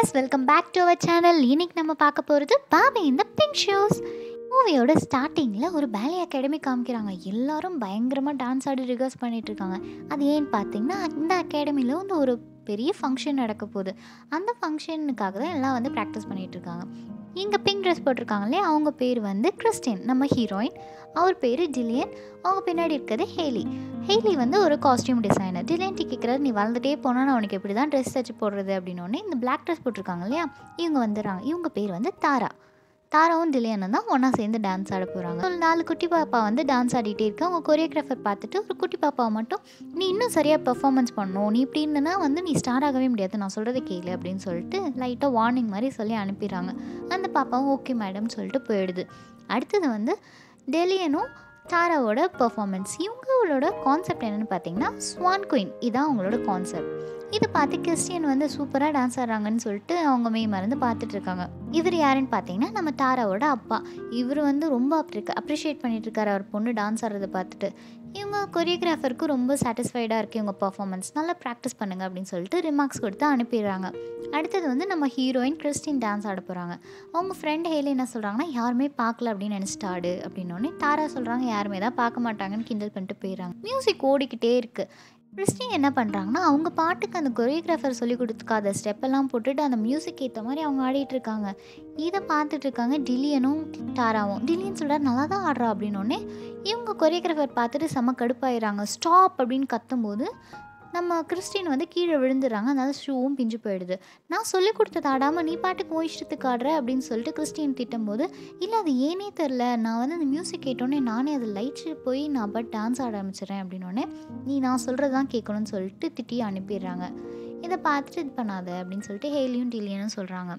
guys welcome back to our channel இன்னைக்கு நம்ம பார்க்க போகிறது பாபி இந்த பிங்க் ஷூஸ் மூவியோட ஸ்டார்டிங்கில் ஒரு பேலே அகாடமி காமிக்கிறாங்க எல்லாரும் பயங்கரமாக டான்ஸ் ஆடி ரிகர்ஸ் பண்ணிட்டு இருக்காங்க அது ஏன்னு பார்த்தீங்கன்னா இந்த அகாடமியில் வந்து ஒரு பெரிய ஃபங்க்ஷன் நடக்க போகுது அந்த ஃபங்க்ஷனுக்காக தான் எல்லாம் வந்து ப்ராக்டிஸ் பண்ணிட்டு இருக்காங்க இங்கே பிங்க் ட்ரெஸ் போட்டிருக்காங்களே அவங்க பேர் வந்து கிறிஸ்டின் நம்ம ஹீரோயின் அவர் பேர் ஜில்லியன் அவங்க பின்னாடி இருக்கிறது ஹேலி ஹெய்லி வந்து ஒரு காஸ்டியூம் டிசைனர் டிலேன்ட்டி கேட்குறது நீ வளர்ந்துட்டே போனால் நான் உனக்கு எப்படி தான் ட்ரெஸ் தச்சு போடுறது அப்படின்னோடனே இந்த பிளாக் ட்ரெஸ் போட்டிருக்காங்க இல்லையா இவங்க வந்துடுறாங்க இவங்க பேர் வந்து தாரா தாராவும் டிலேனும் தான் ஒன்றா சேர்ந்து டான்ஸ் ஆட போகிறாங்க ஒரு நாலு குட்டி பாப்பா வந்து டான்ஸ் ஆடிட்டே இருக்கு அவங்க கொரியோகிராஃபர் பார்த்துட்டு ஒரு குட்டி பாப்பாவை மட்டும் நீ இன்னும் சரியாக பெர்ஃபார்மன்ஸ் பண்ணணும் நீ இப்படி இருந்தனா வந்து நீ ஸ்டார் ஆகவே முடியாது நான் சொல்கிறத கேளு அப்படின்னு சொல்லிட்டு லைட்டாக வார்னிங் மாதிரி சொல்லி அனுப்பிடுறாங்க அந்த பாப்பாவும் ஓகே மேடம் சொல்லிட்டு போயிடுது அடுத்தது வந்து டெலியனும் தாராவோட பெர்ஃபார்மன்ஸ் இவங்களோட கான்செப்ட் என்னென்னு பார்த்தீங்கன்னா ஸ்வான் குயின் இதான் அவங்களோட கான்செப்ட் இதை பார்த்து கிறிஸ்டியன் வந்து சூப்பராக டான்ஸ் ஆடுறாங்கன்னு சொல்லிட்டு அவங்க மெய் மறந்து பார்த்துட்டு இருக்காங்க இவர் யாருன்னு பார்த்தீங்கன்னா நம்ம தாராவோட அப்பா இவர் வந்து ரொம்ப அப்ரிஷியேட் பண்ணிட்டு இருக்காரு அவர் பொண்ணு டான்ஸ் ஆடுறதை பார்த்துட்டு இவங்க கொரியோகிராஃபருக்கு ரொம்ப சாட்டிஸ்ஃபைடாக இருக்குது இவங்க பர்ஃபார்மன்ஸ் நல்லா ப்ராக்டிஸ் பண்ணுங்க அப்படின்னு சொல்லிட்டு ரிமார்க்ஸ் கொடுத்து அனுப்பிடுறாங்க அடுத்தது வந்து நம்ம ஹீரோயின் கிறிஸ்டின் டான்ஸ் ஆட போகிறாங்க அவங்க ஃப்ரெண்ட் ஹேலி என்ன சொல்கிறாங்கன்னா யாருமே பார்க்கல அப்படின்னு நினச்சிட்டு ஆடு அப்படின்னோடனே தாரா சொல்கிறாங்க யாருமே தான் பார்க்க மாட்டாங்கன்னு கிண்டல் பண்ணிட்டு போயிடுறாங்க மியூசிக் ஓடிக்கிட்டே இருக்குது கிறிஸ்டின் என்ன பண்ணுறாங்கன்னா அவங்க பாட்டுக்கு அந்த கொரியோகிராஃபர் சொல்லி கொடுத்துக்காத ஸ்டெப்பெல்லாம் போட்டுட்டு அந்த மியூசிக் ஏற்ற மாதிரி அவங்க ஆடிட்டு இருக்காங்க இதை பார்த்துட்டு இருக்காங்க டில்லியனும் டாராவும் டில்லியன் சொல்கிறார் நல்லா தான் ஆடுறா அப்படின்னோடனே இவங்க கொரியோகிராஃபர் பார்த்துட்டு செம கடுப்பாயிடுறாங்க ஸ்டாப் அப்படின்னு கத்தும்போது நம்ம கிறிஸ்டின் வந்து கீழே விழுந்துடுறாங்க அதனால ஷூவும் பிஞ்சு போயிடுது நான் சொல்லி கொடுத்தது ஆடாமல் நீ பாட்டுக்கு உன் இஷ்டத்துக்கு ஆடுற அப்படின்னு சொல்லிட்டு கிறிஸ்டின் திட்டும்போது இல்லை அது ஏனே தெரில நான் வந்து அந்த மியூசிக் கேட்டோன்னே நானே அது லைட்டு போய் நான் பட் டான்ஸ் ஆட ஆரம்பிச்சிடுறேன் அப்படின்னோடனே நீ நான் சொல்கிறது தான் கேட்கணும்னு சொல்லிட்டு திட்டி அனுப்பிடுறாங்க இதை பார்த்துட்டு இது பண்ணாத அப்படின்னு சொல்லிட்டு ஹேலியும் டில்லியனும் சொல்கிறாங்க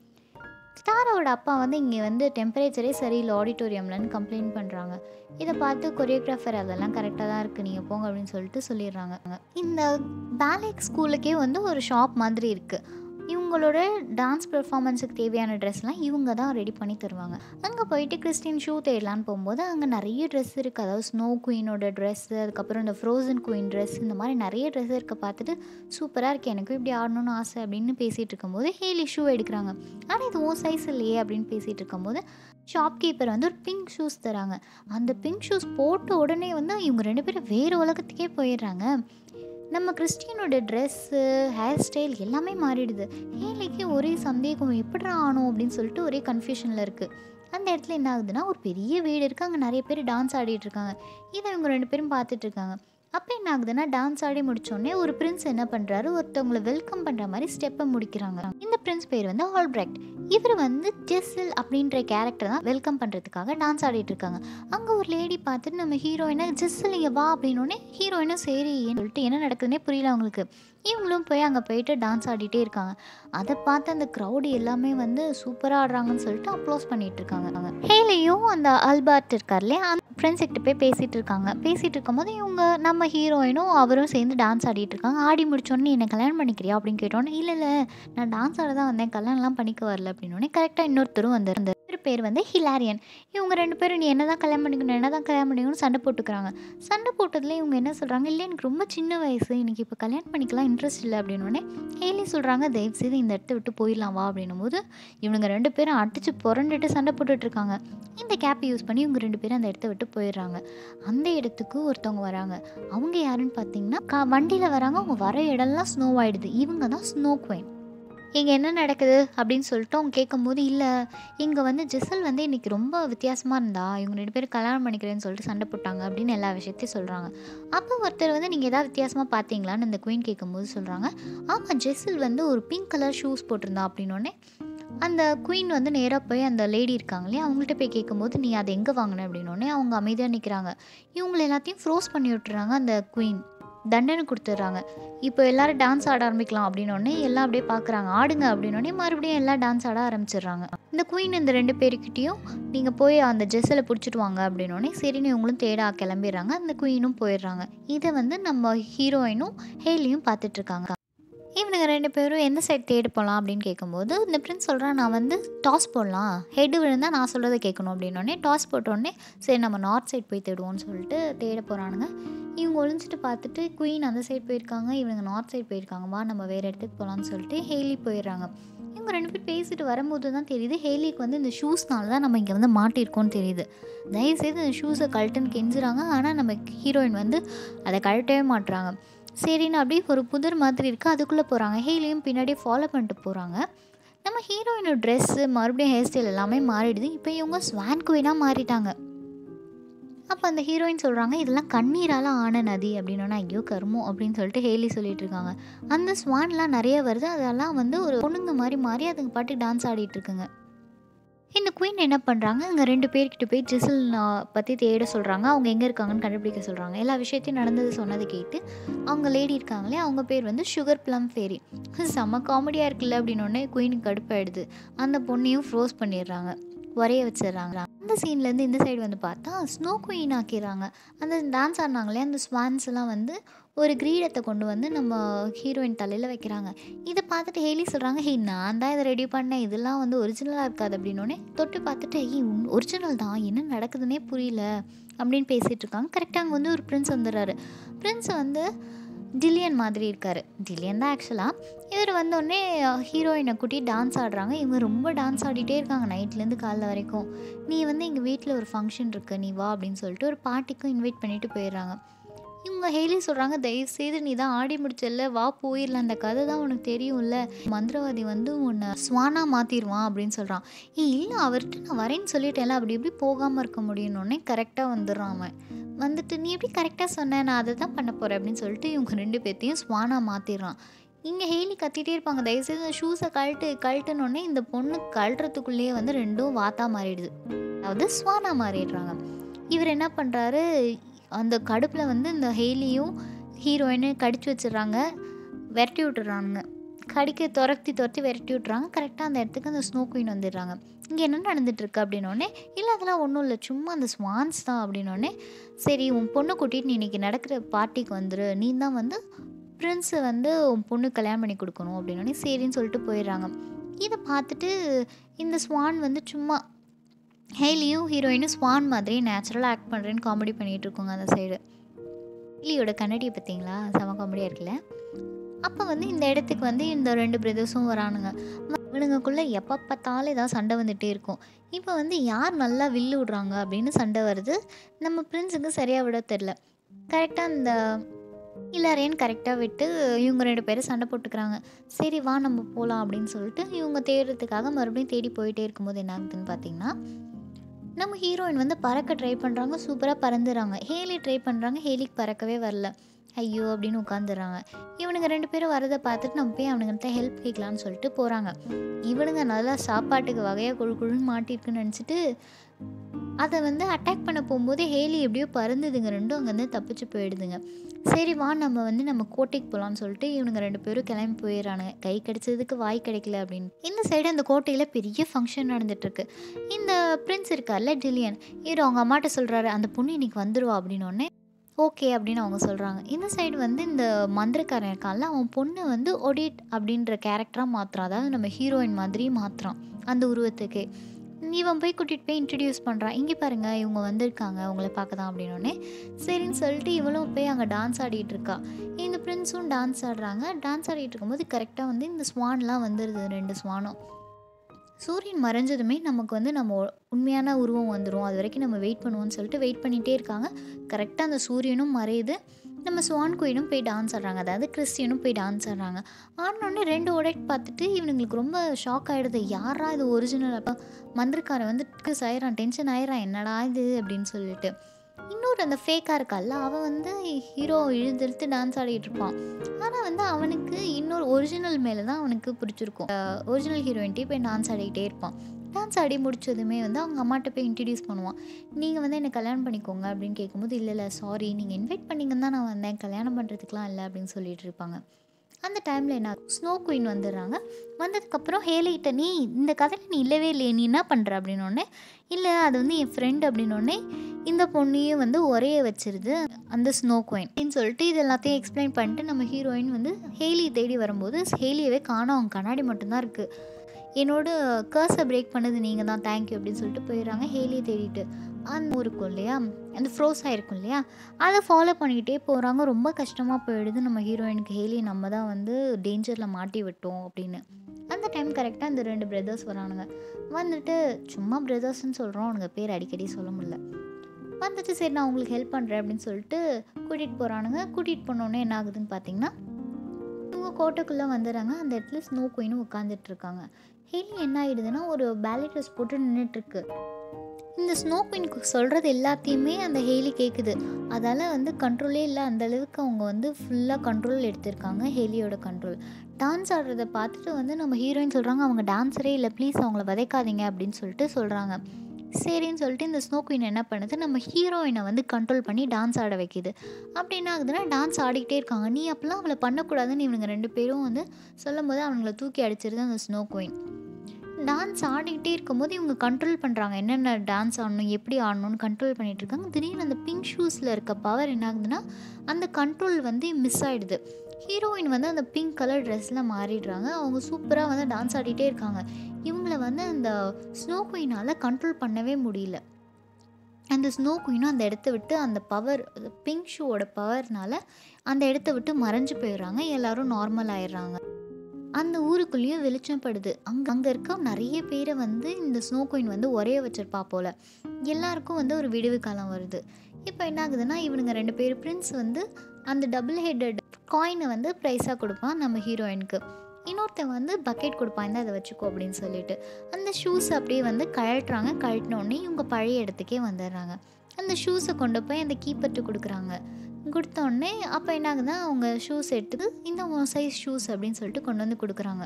ஸ்டாரோட அப்பா வந்து இங்கே வந்து டெம்பரேச்சரே சரியில்லை ஆடிட்டோரியம்லன்னு கம்ப்ளைண்ட் பண்ணுறாங்க இதை பார்த்து கொரியோகிராஃபர் அதெல்லாம் கரெக்டாக தான் இருக்குது நீங்கள் போங்க அப்படின்னு சொல்லிட்டு சொல்லிடுறாங்க இந்த பேலேக் ஸ்கூலுக்கே வந்து ஒரு ஷாப் மாதிரி இருக்குது இவங்களோட டான்ஸ் பெர்ஃபார்மன்ஸுக்கு தேவையான ட்ரெஸ்லாம் இவங்க தான் ரெடி பண்ணி தருவாங்க அங்கே போயிட்டு கிறிஸ்டின் ஷூ தேடலான்னு போகும்போது அங்கே நிறைய ட்ரெஸ் இருக்குது அதாவது ஸ்னோ குயினோட ட்ரெஸ்ஸு அதுக்கப்புறம் இந்த ஃப்ரோசன் குயின் ட்ரெஸ் இந்த மாதிரி நிறைய ட்ரெஸ் இருக்க பார்த்துட்டு சூப்பராக இருக்குது எனக்கும் இப்படி ஆடணும்னு ஆசை அப்படின்னு பேசிகிட்டு இருக்கும்போது ஹேலி ஷூ எடுக்கிறாங்க ஆனால் இது ஓ சைஸ் இல்லையே அப்படின்னு பேசிகிட்டு இருக்கும்போது ஷாப்கீப்பர் வந்து ஒரு பிங்க் ஷூஸ் தராங்க அந்த பிங்க் ஷூஸ் போட்ட உடனே வந்து இவங்க ரெண்டு பேரும் வேறு உலகத்துக்கே போயிடுறாங்க நம்ம கிறிஸ்டியனோட ட்ரெஸ்ஸு ஹேர் ஸ்டைல் எல்லாமே மாறிடுது ஹேலிக்கு ஒரே சந்தேகம் எப்படிடா ஆனோம் அப்படின்னு சொல்லிட்டு ஒரே கன்ஃபியூஷனில் இருக்குது அந்த இடத்துல என்ன ஆகுதுன்னா ஒரு பெரிய வீடு இருக்குது அங்கே நிறைய பேர் டான்ஸ் ஆடிட்டு இருக்காங்க இதை இவங்க ரெண்டு பேரும் பார்த்துட்டு இருக்காங்க அப்போ என்ன ஆகுதுன்னா டான்ஸ் ஆடி முடிச்சோடனே ஒரு பிரின்ஸ் என்ன பண்ணுறாரு ஒருத்தவங்களை வெல்கம் பண்ணுற மாதிரி ஸ்டெப்பை முடிக்கிறாங்க இந்த பிரின்ஸ் பேர் வந்து ஆல்பிரைட் இவர் வந்து ஜெஸ்ஸில் அப்படின்ற கேரக்டர் தான் வெல்கம் பண்ணுறதுக்காக டான்ஸ் ஆடிட்டு இருக்காங்க அங்கே ஒரு லேடி பார்த்துட்டு நம்ம ஹீரோயினை ஜெஸ்ஸில் இங்கே வா அப்படின்னோடனே ஹீரோயினும் சரி சொல்லிட்டு என்ன நடக்குதுன்னே புரியல அவங்களுக்கு இவங்களும் போய் அங்கே போயிட்டு டான்ஸ் ஆடிட்டே இருக்காங்க அதை பார்த்து அந்த க்ரௌடு எல்லாமே வந்து சூப்பராக ஆடுறாங்கன்னு சொல்லிட்டு அப்ளோஸ் பண்ணிட்டு இருக்காங்க ஹேலியும் அந்த அல்பார்ட் இருக்கார் இல்லையா அந்த ஃப்ரெண்ட்ஸ் கிட்ட போய் பேசிகிட்டு இருக்காங்க பேசிகிட்டு இருக்கும்போது இவங்க நம்ம ஹீரோயினும் அவரும் சேர்ந்து டான்ஸ் ஆடிட்டு இருக்காங்க ஆடி முடிச்சோடனே என்னை கல்யாணம் பண்ணிக்கிறியா அப்படின்னு கேட்டோன்னே இல்லை இல்லை நான் டான்ஸ் ஆட தான் வந்தேன் கல்யாணம்லாம் பண்ணிக்க வரல அப்படின்னோடனே கரெக்டாக இன்னொருத்தரும் வந்திருந்தார் பேர் வந்து ஹிலாரியன் இவங்க ரெண்டு பேரும் நீ என்ன தான் கல்யாணம் பண்ணிக்கணும் என்ன தான் கல்யாணம் பண்ணிக்கணும்னு சண்டை போட்டுக்கிறாங்க சண்டை போட்டதுல இவங்க என்ன சொல்கிறாங்க இல்லை எனக்கு ரொம்ப சின்ன வயசு எனக்கு இப்போ கல்யாணம் பண்ணிக்கலாம் இன்ட்ரெஸ்ட் இல்லை அப்படின்னோடனே ஹேலி சொல்கிறாங்க தயவு செய்து இந்த இடத்த விட்டு போயிடலாம் வா அப்படின்னும் போது இவங்க ரெண்டு பேரும் அடிச்சு புரண்டுட்டு சண்டை போட்டுட்டு இருக்காங்க இந்த கேப் யூஸ் பண்ணி இவங்க ரெண்டு பேரும் அந்த இடத்த விட்டு போயிடுறாங்க அந்த இடத்துக்கு ஒருத்தவங்க வராங்க அவங்க யாருன்னு பார்த்தீங்கன்னா கா வண்டியில் வராங்க அவங்க வர இடம்லாம் ஸ்னோ ஆகிடுது இவங்க தான் ஸ்னோ குயின் இங்கே என்ன நடக்குது அப்படின்னு சொல்லிட்டு அவங்க கேட்கும்போது இல்லை இங்கே வந்து ஜெசல் வந்து இன்றைக்கி ரொம்ப வித்தியாசமாக இருந்தா இவங்க ரெண்டு பேரும் கல்யாணம் பண்ணிக்கிறேன்னு சொல்லிட்டு சண்டை போட்டாங்க அப்படின்னு எல்லா விஷயத்தையும் சொல்கிறாங்க அப்போ ஒருத்தர் வந்து நீங்கள் எதாவது வித்தியாசமாக பார்த்தீங்களான்னு அந்த குயின் கேட்கும்போது சொல்கிறாங்க ஆமாம் ஜெசல் வந்து ஒரு பிங்க் கலர் ஷூஸ் போட்டிருந்தா அப்படின்னோடனே அந்த குயின் வந்து நேராக போய் அந்த லேடி இருக்காங்க இல்லையா அவங்கள்ட்ட போய் கேட்கும்போது நீ அதை எங்கே வாங்கின அப்படின்னோடனே அவங்க அமைதியாக நிற்கிறாங்க இவங்களை எல்லாத்தையும் ஃப்ரோஸ் பண்ணி விட்டுறாங்க அந்த குயின் தண்டனை கொடுத்துட்றாங்க இப்போ எல்லோரும் டான்ஸ் ஆட ஆரம்பிக்கலாம் அப்படின்னோடனே எல்லாம் அப்படியே பார்க்குறாங்க ஆடுங்க அப்படின்னோடனே மறுபடியும் எல்லாம் டான்ஸ் ஆட ஆரம்பிச்சிடுறாங்க இந்த குயின் இந்த ரெண்டு பேருக்கிட்டேயும் நீங்கள் போய் அந்த ஜெஸ்ஸில் பிடிச்சிட்டு வாங்க அப்படின்னோடனே சரின்னு இவங்களும் தேட கிளம்பிடுறாங்க அந்த குயினும் போயிடுறாங்க இதை வந்து நம்ம ஹீரோயினும் ஹேலியும் பார்த்துட்ருக்காங்க இவனுங்க ரெண்டு பேரும் எந்த சைடு தேடி போகலாம் அப்படின்னு கேட்கும்போது இந்த பிரின்ஸ் சொல்கிறான் நான் வந்து டாஸ் போடலாம் ஹெட் விழுந்தால் நான் சொல்கிறத கேட்கணும் அப்படின்னோடனே டாஸ் போட்டோடனே சரி நம்ம நார்த் சைடு போய் தேடுவோம்னு சொல்லிட்டு தேட போகிறானுங்க இவங்க ஒளிஞ்சிட்டு பார்த்துட்டு குயின் அந்த சைடு போயிருக்காங்க இவங்க நார்த் சைடு போயிருக்காங்க வா நம்ம வேறு இடத்துக்கு போகலான்னு சொல்லிட்டு ஹேலி போயிடுறாங்க இவங்க ரெண்டு பேர் பேசிட்டு வரும்போது தான் தெரியுது ஹேலிக்கு வந்து இந்த ஷூஸ்னால தான் நம்ம இங்கே வந்து மாட்டியிருக்கோம்னு தெரியுது தயவுசெய்து இந்த ஷூஸை கழட்டுன்னு கெஞ்சுறாங்க ஆனால் நம்ம ஹீரோயின் வந்து அதை கழட்டவே மாட்டுறாங்க சரின்னு அப்படியே ஒரு புதர் மாதிரி இருக்குது அதுக்குள்ளே போகிறாங்க ஹேலியும் பின்னாடியே ஃபாலோ பண்ணிட்டு போகிறாங்க நம்ம ஹீரோயினோட ட்ரெஸ்ஸு மறுபடியும் ஹேர் ஸ்டைல் எல்லாமே மாறிடுது இப்போ இவங்க ஸ்வான் குயினாக மாறிட்டாங்க அப்போ அந்த ஹீரோயின் சொல்கிறாங்க இதெல்லாம் கண்ணீரால் ஆன நதி அப்படின்னோன்னா ஐயோ கருமம் அப்படின்னு சொல்லிட்டு ஹேலி சொல்லிட்டு இருக்காங்க அந்த ஸ்வான்லாம் நிறைய வருது அதெல்லாம் வந்து ஒரு பொண்ணுங்க மாதிரி மாறி அதுங்க பாட்டுக்கு டான்ஸ் ஆடிட்டு இருக்குங்க இந்த குயின் என்ன பண்ணுறாங்க அங்கே ரெண்டு பேர்கிட்ட போய் ஜிசில் பற்றி தேட சொல்கிறாங்க அவங்க எங்கே இருக்காங்கன்னு கண்டுபிடிக்க சொல்கிறாங்க எல்லா விஷயத்தையும் நடந்தது சொன்னது கேட்டு அவங்க லேடி இருக்காங்களே அவங்க பேர் வந்து சுகர் ப்ளம் ஃபேரி செம்ம காமெடியாக இருக்குல்ல அப்படின்னோடனே குயினுக்கு கடுப்பாயிடுது அந்த பொண்ணையும் ஃப்ரோஸ் பண்ணிடுறாங்க வரைய வச்சிடுறாங்க அந்த சீன்லேருந்து இந்த சைடு வந்து பார்த்தா ஸ்னோ குயின் ஆக்கிடுறாங்க அந்த டான்ஸ் ஆடினாங்களே அந்த ஸ்வான்ஸ் எல்லாம் வந்து ஒரு கிரீடத்தை கொண்டு வந்து நம்ம ஹீரோயின் தலையில் வைக்கிறாங்க இதை பார்த்துட்டு ஹேலி சொல்கிறாங்க ஹே நான் தான் இதை ரெடி பண்ணேன் இதெல்லாம் வந்து ஒரிஜினலாக இருக்காது அப்படின்னோடனே தொட்டு பார்த்துட்டு ஹே ஒரிஜினல் தான் என்ன நடக்குதுன்னே புரியல அப்படின்னு பேசிகிட்டு இருக்காங்க கரெக்டாக அங்கே வந்து ஒரு பிரின்ஸ் வந்துடுறாரு பிரின்ஸ் வந்து டில்லியன் மாதிரி இருக்கார் டில்லியன் தான் ஆக்சுவலாக இவர் வந்தோடனே ஹீரோயினை கூட்டி டான்ஸ் ஆடுறாங்க இவங்க ரொம்ப டான்ஸ் ஆடிட்டே இருக்காங்க நைட்லேருந்து காலைல வரைக்கும் நீ வந்து எங்கள் வீட்டில் ஒரு ஃபங்க்ஷன் இருக்கு நீ வா அப்படின்னு சொல்லிட்டு ஒரு பார்ட்டிக்கும் இன்வைட் பண்ணிட்டு போயிடுறாங்க இவங்க ஹேலி சொல்கிறாங்க தயவுசெய்து நீ தான் ஆடி முடிச்சல வா போயிடலாம் அந்த கதை தான் உனக்கு தெரியும்ல மந்திரவாதி வந்து உன்னை ஸ்வானா மாற்றிடுவான் அப்படின்னு சொல்கிறான் ஏ இல்லை அவர்கிட்ட நான் வரேன்னு சொல்லிட்டேன்ல அப்படி எப்படி போகாமல் இருக்க முடியும்னே கரெக்டாக வந்துடுறான் அவன் வந்துட்டு நீ எப்படி கரெக்டாக சொன்ன நான் அதை தான் பண்ண போகிறேன் அப்படின்னு சொல்லிட்டு இவங்க ரெண்டு பேர்த்தையும் ஸ்வானா மாற்றிடுறான் இங்கே ஹேலி கத்திட்டே இருப்பாங்க தயவுசெய்து இந்த ஷூஸை கழட்டு கழட்டுனோடனே இந்த பொண்ணு கழட்டுறதுக்குள்ளேயே வந்து ரெண்டும் வாத்தா மாறிடுது அதாவது ஸ்வானா மாறிடுறாங்க இவர் என்ன பண்ணுறாரு அந்த கடுப்பில் வந்து இந்த ஹேலியும் ஹீரோயினும் கடிச்சு வச்சிடுறாங்க விரட்டி விட்டுறானுங்க கடிக்க துரத்தி துரத்தி விரட்டி விட்றாங்க கரெக்டாக அந்த இடத்துக்கு அந்த ஸ்னோ குயின் வந்துடுறாங்க இங்கே என்ன நடந்துட்டுருக்கு அப்படின்னோடனே இல்லை அதெல்லாம் ஒன்றும் இல்லை சும்மா அந்த ஸ்வான்ஸ் தான் அப்படின்னோடனே சரி உன் பொண்ணை கூட்டிகிட்டு நீ இன்றைக்கி நடக்கிற பார்ட்டிக்கு வந்துரு நீ தான் வந்து பிரின்ஸை வந்து உன் பொண்ணு கல்யாணம் பண்ணி கொடுக்கணும் அப்படின்னோடனே சரின்னு சொல்லிட்டு போயிடுறாங்க இதை பார்த்துட்டு இந்த ஸ்வான் வந்து சும்மா ஹேலியும் ஹீரோயினும் ஸ்வான் மாதிரி நேச்சுரலாக ஆக்ட் பண்ணுறேன்னு காமெடி பண்ணிகிட்டு இருக்கோங்க அந்த சைடு ஹேலியோட கண்ணடியை பார்த்தீங்களா செம காமெடியாக இருக்குல்ல அப்போ வந்து இந்த இடத்துக்கு வந்து இந்த ரெண்டு பிரதர்ஸும் வரானுங்க இவனுங்கக்குள்ளே எப்போ பார்த்தாலும் ஏதாவது சண்டை வந்துகிட்டே இருக்கும் இப்போ வந்து யார் நல்லா வில்லு விடுறாங்க அப்படின்னு சண்டை வருது நம்ம பிரின்ஸுக்கு சரியாக விட தெரில கரெக்டாக அந்த எல்லாரையும் கரெக்டாக விட்டு இவங்க ரெண்டு பேரும் சண்டை போட்டுக்கிறாங்க சரி வா நம்ம போகலாம் அப்படின்னு சொல்லிட்டு இவங்க தேடுறதுக்காக மறுபடியும் தேடி போயிட்டே இருக்கும்போது என்ன ஆகுதுன்னு பார்த்தீங்கன்னா நம்ம ஹீரோயின் வந்து பறக்க ட்ரை பண்ணுறாங்க சூப்பராக பறந்துடுறாங்க ஹேலி ட்ரை பண்ணுறாங்க ஹேலிக்கு பறக்கவே வரல ஐயோ அப்படின்னு உட்காந்துடுறாங்க இவனுங்க ரெண்டு பேரும் வரதை பார்த்துட்டு நம்ம போய் அவனுங்கள்ட்ட ஹெல்ப் கேட்கலான்னு சொல்லிட்டு போகிறாங்க இவனுங்க நல்லா சாப்பாட்டுக்கு வகையாக குழு குழுன்னு மாட்டிருக்குன்னு நினச்சிட்டு அதை வந்து அட்டாக் பண்ண போகும்போது ஹேலி எப்படியோ பறந்துதுங்க ரெண்டும் அங்கேருந்து தப்பிச்சு போயிடுதுங்க சரி வா நம்ம வந்து நம்ம கோட்டைக்கு போகலான்னு சொல்லிட்டு இவனுங்க ரெண்டு பேரும் கிளம்பி போயிடறானுங்க கை கிடைச்சதுக்கு வாய் கிடைக்கல அப்படின்னு இந்த சைடு அந்த கோட்டையில் பெரிய ஃபங்க்ஷன் நடந்துட்டுருக்கு இந்த பிரின்ஸ் இருக்கார்ல டில்லியன் இவர் அவங்க அம்மாட்ட சொல்கிறாரு அந்த பொண்ணு இன்னைக்கு வந்துடுவா அப்படின்னோடனே ஓகே அப்படின்னு அவங்க சொல்கிறாங்க இந்த சைடு வந்து இந்த மந்திரக்காரன் இருக்கான்ல அவன் பொண்ணு வந்து ஒடிட் அப்படின்ற கேரக்டராக மாற்றுறான் அதாவது நம்ம ஹீரோயின் மாதிரி மாற்றுறான் அந்த உருவத்துக்கு இவன் போய் கூட்டிகிட்டு போய் இன்ட்ரடியூஸ் பண்ணுறான் இங்கே பாருங்கள் இவங்க வந்திருக்காங்க உங்களை பார்க்க தான் அப்படின்னோடனே சரின்னு சொல்லிட்டு இவளும் போய் அங்கே டான்ஸ் ஆடிட்டு இருக்கா இந்த பிரின்ஸும் டான்ஸ் ஆடுறாங்க டான்ஸ் ஆடிட்டு இருக்கும்போது கரெக்டாக வந்து இந்த ஸ்வான்லாம் வந்துடுது ரெண்டு ஸ்வானும் சூரியன் மறைஞ்சதுமே நமக்கு வந்து நம்ம உண்மையான உருவம் வந்துடும் அது வரைக்கும் நம்ம வெயிட் பண்ணுவோம்னு சொல்லிட்டு வெயிட் பண்ணிகிட்டே இருக்காங்க கரெக்டாக அந்த சூரியனும் மறையுது நம்ம ஸ்வான் குயினும் போய் டான்ஸ் ஆடுறாங்க அதாவது கிறிஸ்டியனும் போய் டான்ஸ் ஆடுறாங்க ஆடினோடனே ரெண்டு உடைட் பார்த்துட்டு இவனுங்களுக்கு ரொம்ப ஷாக் ஆகிடுது யாரா இது ஒரிஜினல் அப்போ மந்திரக்காரன் வந்து ஆயிரான் டென்ஷன் ஆயிரான் என்னடா இது அப்படின்னு சொல்லிட்டு இன்னொரு அந்த ஃபேக்காக இருக்கால்ல அவன் வந்து ஹீரோ இழுத்து இழுத்து டான்ஸ் ஆடிட்டு இருப்பான் ஆனால் வந்து அவனுக்கு இன்னொரு ஒரிஜினல் மேலே தான் அவனுக்கு பிடிச்சிருக்கும் ஒரிஜினல் ஹீரோயின்ட்டே போய் டான்ஸ் ஆடிக்கிட்டே இருப்பான் டான்ஸ் ஆடி முடிச்சதுமே வந்து அவங்க அம்மாட்ட போய் இன்ட்ரடியூஸ் பண்ணுவான் நீங்கள் வந்து என்னை கல்யாணம் பண்ணிக்கோங்க அப்படின்னு கேட்கும்போது இல்லை இல்லை சாரி நீங்கள் இன்வைட் பண்ணிங்கன்னு தான் நான் வந்தேன் கல்யாணம் பண்ணுறதுக்குலாம் இல்லை அப்படின்னு சொல்லிட்டு இருப்பாங்க அந்த டைமில் என்ன ஸ்னோ குயின் வந்துடுறாங்க வந்ததுக்கப்புறம் ஹேலிகிட்ட நீ இந்த கதையில் நீ இல்லவே இல்லையே நீ என்ன பண்ணுற அப்படின்னோடனே இல்லை அது வந்து என் ஃப்ரெண்ட் அப்படின்னோடனே இந்த பொண்ணையும் வந்து ஒரே வச்சிருது அந்த ஸ்னோ குயின் அப்படின்னு சொல்லிட்டு இது எல்லாத்தையும் எக்ஸ்பிளைன் பண்ணிட்டு நம்ம ஹீரோயின் வந்து ஹேலி தேடி வரும்போது ஹேலியவே காணோம் அவங்க கண்ணாடி மட்டும்தான் இருக்குது என்னோட கர்ஸை பிரேக் பண்ணது நீங்கள் தான் தேங்க்யூ அப்படின்னு சொல்லிட்டு போயிடுறாங்க ஹேலியை தேடிட்டு அந்த இருக்கும் இல்லையா அந்த ஃப்ரோஸ் ஆகிருக்கும் இல்லையா அதை ஃபாலோ பண்ணிக்கிட்டே போகிறாங்க ரொம்ப கஷ்டமாக போயிடுது நம்ம ஹீரோயினுக்கு ஹேலி நம்ம தான் வந்து டேஞ்சரில் மாட்டி விட்டோம் அப்படின்னு அந்த டைம் கரெக்டாக இந்த ரெண்டு பிரதர்ஸ் வரானுங்க வந்துட்டு சும்மா பிரதர்ஸ்னு சொல்கிறோம் அவனுங்க பேர் அடிக்கடி சொல்ல முடியல வந்துட்டு சரி நான் உங்களுக்கு ஹெல்ப் பண்ணுறேன் அப்படின்னு சொல்லிட்டு கூட்டிகிட்டு போகிறானுங்க கூட்டிகிட்டு போனோடனே என்ன ஆகுதுன்னு பார்த்தீங்கன்னா இவங்க கோட்டைக்குள்ளே வந்துடுறாங்க அந்த இடத்துல ஸ்னோ குயினும் உட்காந்துட்டு இருக்காங்க ஹேலி என்ன ஆகிடுதுன்னா ஒரு பேலி ட்ரெஸ் போட்டு நின்றுட்டுருக்கு இந்த ஸ்னோ குயினுக்கு சொல்கிறது எல்லாத்தையுமே அந்த ஹேலி கேட்குது அதால் வந்து கண்ட்ரோலே இல்லை அந்த அளவுக்கு அவங்க வந்து ஃபுல்லாக கண்ட்ரோல் எடுத்திருக்காங்க ஹேலியோட கண்ட்ரோல் டான்ஸ் ஆடுறத பார்த்துட்டு வந்து நம்ம ஹீரோயின் சொல்கிறாங்க அவங்க டான்ஸரே இல்லை ப்ளீஸ் அவங்கள வதைக்காதீங்க அப்படின்னு சொல்லிட்டு சொல்கிறாங்க சரின்னு சொல்லிட்டு இந்த ஸ்னோ குயின் என்ன பண்ணுது நம்ம ஹீரோயினை வந்து கண்ட்ரோல் பண்ணி டான்ஸ் ஆட வைக்கிது அப்படி என்ன ஆகுதுன்னா டான்ஸ் ஆடிக்கிட்டே இருக்காங்க நீ அப்போல்லாம் அவளை பண்ணக்கூடாதுன்னு இவனுங்க ரெண்டு பேரும் வந்து சொல்லும் போது அவங்கள தூக்கி அடிச்சிருது அந்த ஸ்னோ குயின் டான்ஸ் ஆடிக்கிட்டே இருக்கும்போது இவங்க கண்ட்ரோல் பண்ணுறாங்க என்னென்ன டான்ஸ் ஆடணும் எப்படி ஆடணும்னு கண்ட்ரோல் பண்ணிகிட்டு இருக்காங்க திடீர்னு அந்த பிங்க் ஷூஸில் இருக்க பவர் என்ன ஆகுதுன்னா அந்த கண்ட்ரோல் வந்து மிஸ் ஆகிடுது ஹீரோயின் வந்து அந்த பிங்க் கலர் ட்ரெஸ்ஸில் மாறிடுறாங்க அவங்க சூப்பராக வந்து டான்ஸ் ஆடிட்டே இருக்காங்க இவங்கள வந்து அந்த ஸ்னோ குயினால் கண்ட்ரோல் பண்ணவே முடியல அந்த ஸ்னோ குயினும் அந்த இடத்த விட்டு அந்த பவர் பிங்க் ஷூவோட பவர்னால அந்த இடத்த விட்டு மறைஞ்சு போயிடுறாங்க எல்லாரும் நார்மல் ஆயிடுறாங்க அந்த ஊருக்குள்ளேயும் வெளிச்சம் படுது அங்கே அங்கே இருக்க நிறைய பேரை வந்து இந்த ஸ்னோ குயின் வந்து ஒரே வச்சிருப்பா போல் எல்லாருக்கும் வந்து ஒரு விடுவு காலம் வருது இப்போ என்ன ஆகுதுன்னா இவனுங்க ரெண்டு பேர் பிரின்ஸ் வந்து அந்த டபுள் ஹெட்டட் காயினை வந்து ப்ரைஸாக கொடுப்பான் நம்ம ஹீரோயினுக்கு இன்னொருத்தன் வந்து பக்கெட் கொடுப்பான் இந்த அதை வச்சுக்கோ அப்படின்னு சொல்லிட்டு அந்த ஷூஸ் அப்படியே வந்து கழட்டுறாங்க கழட்டினோடனே இவங்க பழைய இடத்துக்கே வந்துடுறாங்க அந்த ஷூஸை கொண்டு போய் அந்த கீப்பர்ட்டு கொடுக்குறாங்க கொடுத்தோடனே அப்போ என்ன ஆகுதுன்னா அவங்க ஷூஸ் எடுத்துட்டு இந்த சைஸ் ஷூஸ் அப்படின்னு சொல்லிட்டு கொண்டு வந்து கொடுக்குறாங்க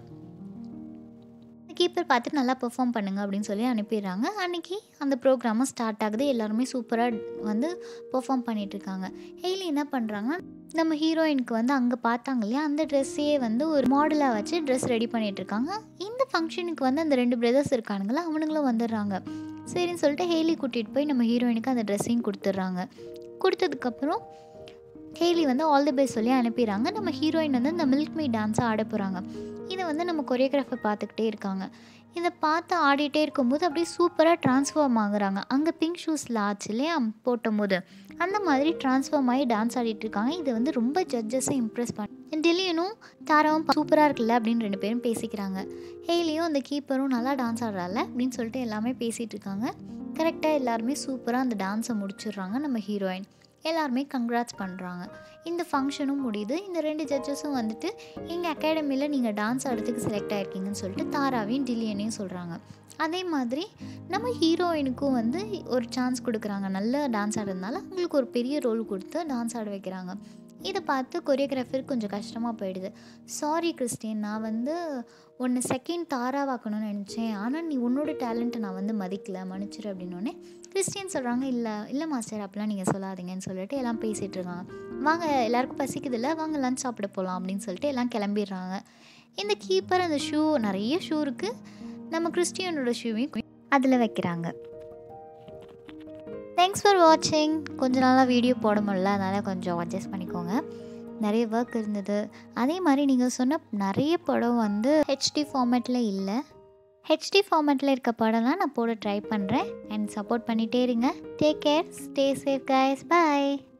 கீப்பர் பார்த்துட்டு நல்லா பெர்ஃபார்ம் பண்ணுங்க அப்படின்னு சொல்லி அனுப்பிடுறாங்க அன்றைக்கி அந்த ப்ரோக்ராமும் ஸ்டார்ட் ஆகுது எல்லாருமே சூப்பராக வந்து பெர்ஃபார்ம் பண்ணிட்டு இருக்காங்க ஹெய்லி என்ன பண்ணுறாங்க நம்ம ஹீரோயினுக்கு வந்து அங்கே பார்த்தாங்க இல்லையா அந்த ட்ரெஸ்ஸையே வந்து ஒரு மாடலாக வச்சு ட்ரெஸ் ரெடி பண்ணிட்டு இருக்காங்க இந்த ஃபங்க்ஷனுக்கு வந்து அந்த ரெண்டு பிரதர்ஸ் இருக்கானுங்களா அவனுங்களும் வந்துடுறாங்க சரின்னு சொல்லிட்டு ஹெய்லி கூட்டிகிட்டு போய் நம்ம ஹீரோயினுக்கு அந்த ட்ரெஸ்ஸையும் கொடுத்துட்றாங்க கொடுத்ததுக்கப்புறம் ஹேலி வந்து ஆல் தி பெஸ்ட் சொல்லி அனுப்பிடுறாங்க நம்ம ஹீரோயின் வந்து இந்த மில்க் மீ டான்ஸை ஆட போகிறாங்க இதை வந்து நம்ம கொரியோகிராஃபர் பார்த்துக்கிட்டே இருக்காங்க இதை பார்த்து ஆடிட்டே இருக்கும்போது அப்படியே சூப்பராக ட்ரான்ஸ்ஃபார்ம் ஆகுறாங்க அங்கே பிங்க் ஷூஸில் ஆச்சு இல்லையா போட்டும் போது அந்த மாதிரி ட்ரான்ஸ்ஃபார்ம் ஆகி டான்ஸ் ஆடிட்டு இருக்காங்க இது வந்து ரொம்ப ஜட்ஜஸை இம்ப்ரெஸ் பண்ண டெல்லியனும் தாராவும் சூப்பராக இருக்குல்ல அப்படின்னு ரெண்டு பேரும் பேசிக்கிறாங்க ஹேலியும் அந்த கீப்பரும் நல்லா டான்ஸ் ஆடுறால அப்படின்னு சொல்லிட்டு எல்லாமே பேசிகிட்டு இருக்காங்க கரெக்டாக எல்லாருமே சூப்பராக அந்த டான்ஸை முடிச்சிடுறாங்க நம்ம ஹீரோயின் எல்லாருமே கங்க்ராட்ஸ் பண்ணுறாங்க இந்த ஃபங்க்ஷனும் முடியுது இந்த ரெண்டு ஜட்ஜஸும் வந்துட்டு எங்கள் அகாடமியில் நீங்கள் டான்ஸ் ஆடுறதுக்கு செலக்ட் ஆகிருக்கீங்கன்னு சொல்லிட்டு தாராவையும் டில்லியனையும் சொல்கிறாங்க அதே மாதிரி நம்ம ஹீரோயினுக்கும் வந்து ஒரு சான்ஸ் கொடுக்குறாங்க நல்ல டான்ஸ் ஆடுறதுனால அவங்களுக்கு ஒரு பெரிய ரோல் கொடுத்து டான்ஸ் ஆட வைக்கிறாங்க இதை பார்த்து கொரியோகிராஃபர் கொஞ்சம் கஷ்டமாக போயிடுது சாரி கிறிஸ்டின் நான் வந்து ஒன்று செகண்ட் தாராவாக்கணும்னு நினச்சேன் ஆனால் நீ உன்னோட டேலண்ட்டை நான் வந்து மதிக்கல மன்னிச்சிரு அப்படின்னோடனே கிறிஸ்டின் சொல்கிறாங்க இல்லை இல்லை மாஸ்டர் அப்படிலாம் நீங்கள் சொல்லாதீங்கன்னு சொல்லிட்டு எல்லாம் பேசிகிட்டு இருக்காங்க வாங்க எல்லாருக்கும் பசிக்குதுல்ல வாங்க லஞ்ச் சாப்பிட போகலாம் அப்படின்னு சொல்லிட்டு எல்லாம் கிளம்பிடுறாங்க இந்த கீப்பர் அந்த ஷூ நிறைய ஷூ இருக்குது நம்ம கிறிஸ்டியனோட ஷூவையும் அதில் வைக்கிறாங்க தேங்க்ஸ் ஃபார் வாட்சிங் கொஞ்ச நாளாக வீடியோ போட முடியல அதனால் கொஞ்சம் அட்ஜஸ்ட் பண்ணிக்கோங்க நிறைய ஒர்க் இருந்தது அதே மாதிரி நீங்கள் சொன்ன நிறைய படம் வந்து ஹெச்டி ஃபார்மேட்டில் இல்லை ஹெச்டி ஃபார்மேட்டில் இருக்க படம்லாம் நான் போட ட்ரை பண்ணுறேன் அண்ட் சப்போர்ட் பண்ணிகிட்டே இருங்க take care stay safe guys பாய்